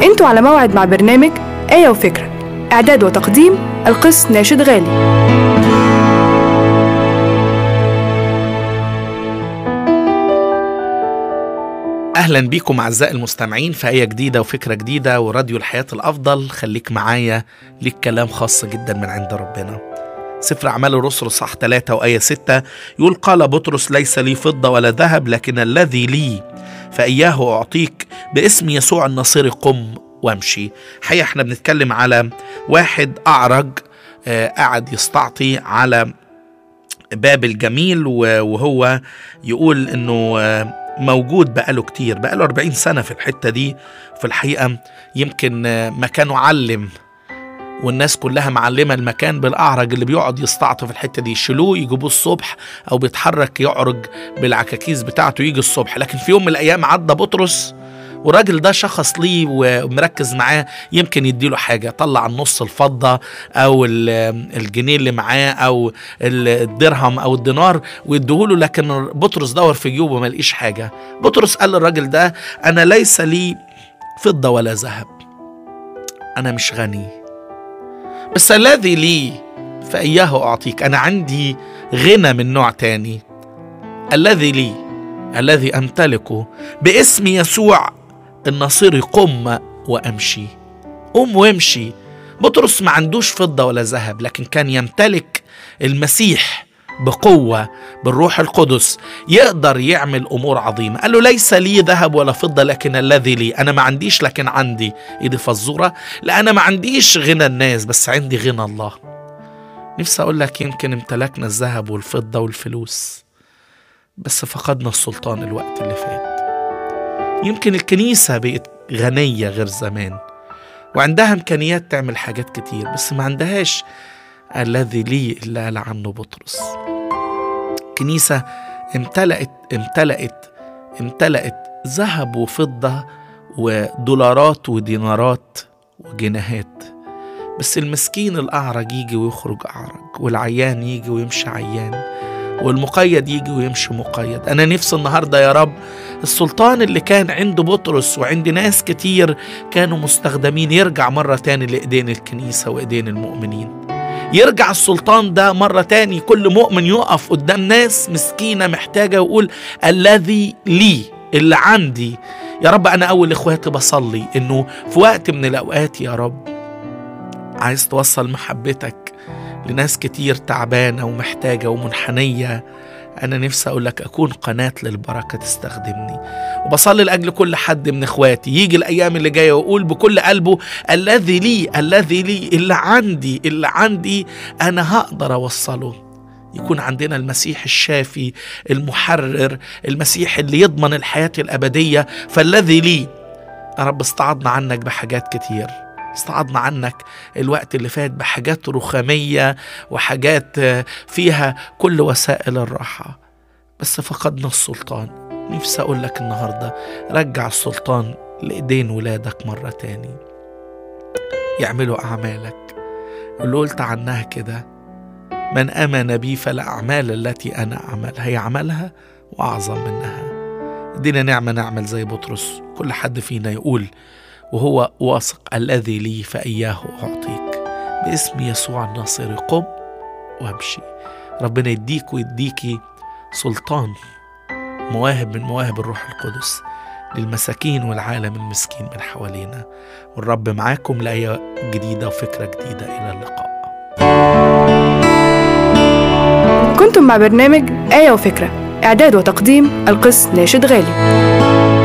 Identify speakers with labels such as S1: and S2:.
S1: انتوا على موعد مع برنامج آية وفكرة إعداد وتقديم القس ناشد غالي
S2: اهلا بيكم اعزائي المستمعين في ايه جديده وفكره جديده وراديو الحياه الافضل خليك معايا ليك كلام خاص جدا من عند ربنا سفر اعمال الرسل صح 3 وايه 6 يقول قال بطرس ليس لي فضه ولا ذهب لكن الذي لي فاياه اعطيك باسم يسوع الناصري قم وامشي حقيقه احنا بنتكلم على واحد اعرج آه، قاعد يستعطي على باب الجميل وهو يقول انه آه، موجود بقاله كتير بقاله 40 سنة في الحتة دي في الحقيقة يمكن مكانه علم والناس كلها معلمة المكان بالأعرج اللي بيقعد يستعطف الحتة دي يشيلوه يجيبوه الصبح أو بيتحرك يعرج بالعكاكيز بتاعته يجي الصبح لكن في يوم من الأيام عدى بطرس والراجل ده شخص ليه ومركز معاه يمكن يديله حاجه طلع النص الفضه او الجنيه اللي معاه او الدرهم او الدينار ويديهوله لكن بطرس دور في جيوبه ما لقيش حاجه بطرس قال للراجل ده انا ليس لي فضه ولا ذهب انا مش غني بس الذي لي فاياه اعطيك انا عندي غنى من نوع تاني الذي لي الذي امتلكه باسم يسوع الناصري قم وامشي قم وامشي بطرس ما عندوش فضة ولا ذهب لكن كان يمتلك المسيح بقوة بالروح القدس يقدر يعمل أمور عظيمة قال له ليس لي ذهب ولا فضة لكن الذي لي أنا ما عنديش لكن عندي إيدي فزورة لا أنا ما عنديش غنى الناس بس عندي غنى الله نفسي أقول لك يمكن امتلكنا الذهب والفضة والفلوس بس فقدنا السلطان الوقت اللي فات يمكن الكنيسة بقت غنية غير زمان وعندها إمكانيات تعمل حاجات كتير بس ما عندهاش الذي لي إلا قال عنه بطرس كنيسة امتلأت امتلأت امتلأت ذهب وفضة ودولارات ودينارات وجنيهات بس المسكين الأعرج يجي ويخرج أعرج والعيان يجي ويمشي عيان والمقيد يجي ويمشي مقيد أنا نفسي النهاردة يا رب السلطان اللي كان عند بطرس وعند ناس كتير كانوا مستخدمين يرجع مرة تاني لإيدين الكنيسة وإيدين المؤمنين يرجع السلطان ده مرة تاني كل مؤمن يقف قدام ناس مسكينة محتاجة ويقول الذي لي اللي عندي يا رب أنا أول إخواتي بصلي إنه في وقت من الأوقات يا رب عايز توصل محبتك لناس كتير تعبانة ومحتاجة ومنحنية أنا نفسي أقول لك أكون قناة للبركة تستخدمني وبصلي لأجل كل حد من إخواتي يجي الأيام اللي جاية ويقول بكل قلبه الذي لي الذي لي اللي عندي اللي عندي أنا هقدر أوصله يكون عندنا المسيح الشافي المحرر المسيح اللي يضمن الحياة الأبدية فالذي لي يا رب استعضنا عنك بحاجات كتير استعضنا عنك الوقت اللي فات بحاجات رخامية وحاجات فيها كل وسائل الراحة بس فقدنا السلطان نفسي أقول لك النهاردة رجع السلطان لإيدين ولادك مرة تاني يعملوا أعمالك اللي قلت عنها كده من آمن بي فالأعمال التي أنا أعملها يعملها وأعظم منها ادينا نعمة نعمل زي بطرس كل حد فينا يقول وهو واثق الذي لي فإياه أعطيك باسم يسوع الناصري قم وامشي ربنا يديك ويديكي سلطان مواهب من مواهب الروح القدس للمساكين والعالم المسكين من حوالينا والرب معاكم لآية جديدة وفكرة جديدة إلى اللقاء
S1: كنتم مع برنامج آية وفكرة إعداد وتقديم القس ناشد غالي